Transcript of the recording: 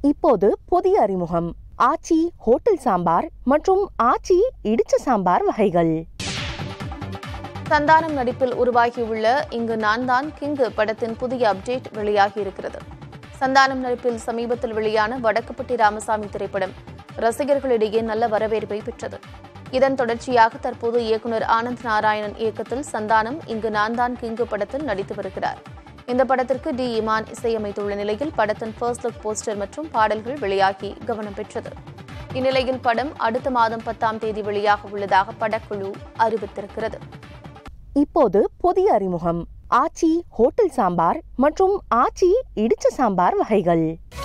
இப்போது புதிய அறிமுகம் ஆச்சி ஹோட்டல் சாம்பார் மற்றும் ஆச்சி இடிச்ச சாம்பார் வகைகள் சந்தானம் நடிப்பில் உருவாகியுள்ள இங்கு நான் தான் கிங்கு படத்தின் புதிய அப்டேட் வெளியாகி இருக்கிறது சந்தானம் நடிப்பில் சமீபத்தில் வெளியான வடக்குப்பட்டி ராமசாமி திரைப்படம் ரசிகர்களிடையே நல்ல வரவேற்பை பெற்றது இதன் தொடர்ச்சியாக தற்போது இயக்குனர் ஆனந்த் நாராயணன் இயக்கத்தில் சந்தானம் இங்கு நான் தான் கிங்கு படத்தில் நடித்து வருகிறார் இந்த படத்திற்கு டி இமான் இசையமைத்துள்ள நிலையில் படத்தின் ஃபர்ஸ்ட் லுக் போஸ்டர் மற்றும் பாடல்கள் வெளியாகி கவனம் பெற்றது இந்நிலையில் படம் அடுத்த மாதம் பத்தாம் தேதி வெளியாக உள்ளதாக படக்குழு அறிவித்திருக்கிறது இப்போது புதிய அறிமுகம் ஆச்சி ஹோட்டல் சாம்பார் மற்றும் ஆச்சி இடிச்ச சாம்பார் வகைகள்